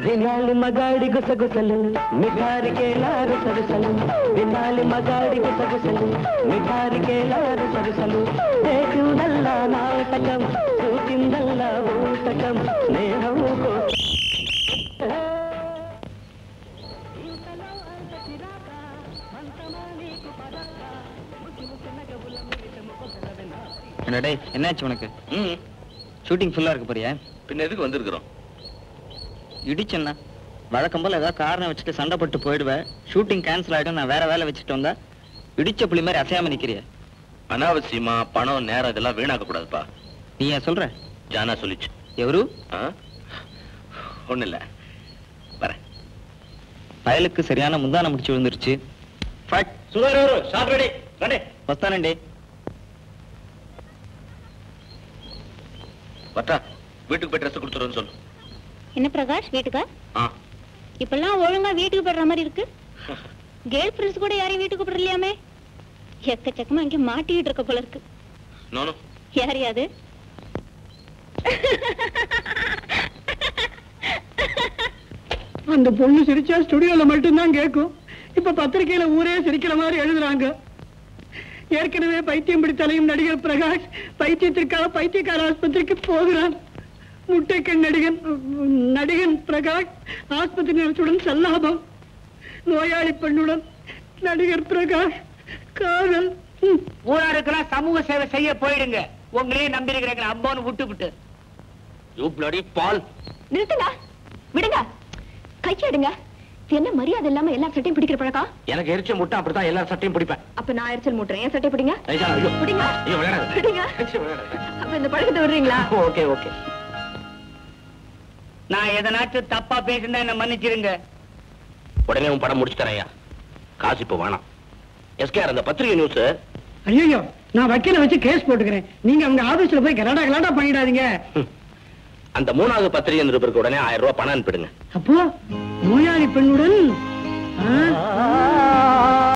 వినాలి మగాడి గుసగుసలు మిఠారికేలారు సరుసలు వినాలి మగాడి గుసగుసలు మిఠారికేలారు సరుసలు చేసిందల్లా నాటకం చూసిందల్లా ఊటకం స్నేహం என்னடே என்னாச்சு உனக்கு ம் ஷூட்டிங் ஃபுல்லா இருக்க போறியா பின்ன எதுக்கு வந்திருக்கிறோம் இடிச்சேன்னா வழக்கம் போல ஏதாவது காரணம் வச்சுட்டு சண்டை போட்டு போயிடுவேன் ஷூட்டிங் கேன்சல் ஆயிடும் நான் வேற வேலை வச்சுட்டு வந்தா இடிச்ச புலி மாதிரி அசையாம நிக்கிறிய அனாவசியமா பணம் நேரம் இதெல்லாம் வீணாக்க கூடாதுப்பா நீ ஏன் சொல்ற ஜானா சொல்லிச்சு எவரு ஆ? ஒண்ணும் இல்ல வரேன் பயலுக்கு சரியான முந்தான முடிச்சு விழுந்துருச்சு ஃபட் சுகர் ஷார்ட் ரெடி ரெடி வஸ்தானண்டே வட்டா வீட்டுக்கு போய் ட்ரெஸ் கொடுத்துருன்னு சொல்லு என்ன பிரகாஷ் வீட்டுக்கா ஆ இப்பெல்லாம் ஒழுங்கா வீட்டுக்கு போடுற மாதிரி இருக்கு கேர்ள் ஃப்ரெண்ட்ஸ் கூட யாரையும் வீட்டுக்கு போடலையாமே எக்கச்சக்கமா இங்க மாட்டிக்கிட்டு இருக்க போல இருக்கு நோனோ யார் யாது அந்த பொண்ணு சிரிச்சா ஸ்டுடியோல மட்டும்தான் கேட்கும் இப்ப பத்திரிக்கையில ஊரே சிரிக்கிற மாதிரி எழுதுறாங்க ஏற்கனவே பைத்தியம் பிடித்தலையும் நடிகர் பிரகாஷ் பைத்தியத்திற்காக பைத்தியக்கார ஆஸ்பத்திரிக்கு போகிறான் முட்டைக்கண் நடிகன் நடிகன் பிரகாஷ் ஆஸ்பத்திரி நர்சுடன் சல்லாபம் நோயாளி பெண்ணுடன் நடிகர் பிரகாஷ் காதல் ம். ஊராருக்கெல்லாம் சமூக சேவை செய்ய போயிடுங்க உங்களையே நம்பி இருக்கிறேங்க அம்போன்னு விட்டு விட்டு யூ பிளடி பால் நிறுத்துங்க விடுங்க கையெடுங்க என்ன மரியாதை இல்லாம எல்லா சட்டையும் பிடிக்கிற பழக்கம் எனக்கு எரிச்ச முட்டை அப்படித்தான் எல்லா சட்டையும் பிடிப்பேன் அப்ப நான் எரிச்சல் மூட்டுறேன் என் சட்டை பிடிங்க ஐயா, ஐயோ. பிடிங்க ஐயோ, விளையாடாத. பிடிங்க ஐயோ, விளையாடாத. அப்ப இந்த பழக்கத்தை விடுறீங்களா ஓகே ஓகே நான் எதனாச்சும் தப்பா பேசினா என்ன மன்னிச்சிருங்க உடனே உன் படம் முடிச்சு தரேன் காசு இப்போ வேணாம் எஸ்கேஆர் அந்த பத்திரிகை நியூஸ் ஐயோ நான் வக்கீல வச்சு கேஸ் போட்டுக்கிறேன் நீங்க அவங்க ஆபீஸ்ல போய் கலாடா கலாடா பண்ணிடாதீங்க அந்த மூணாவது பத்திரிகை நிருபருக்கு உடனே ஆயிரம் ரூபாய் பணம் அனுப்பிடுங்க அப்போ நோயாளி பெண்ணுடன் ஆ?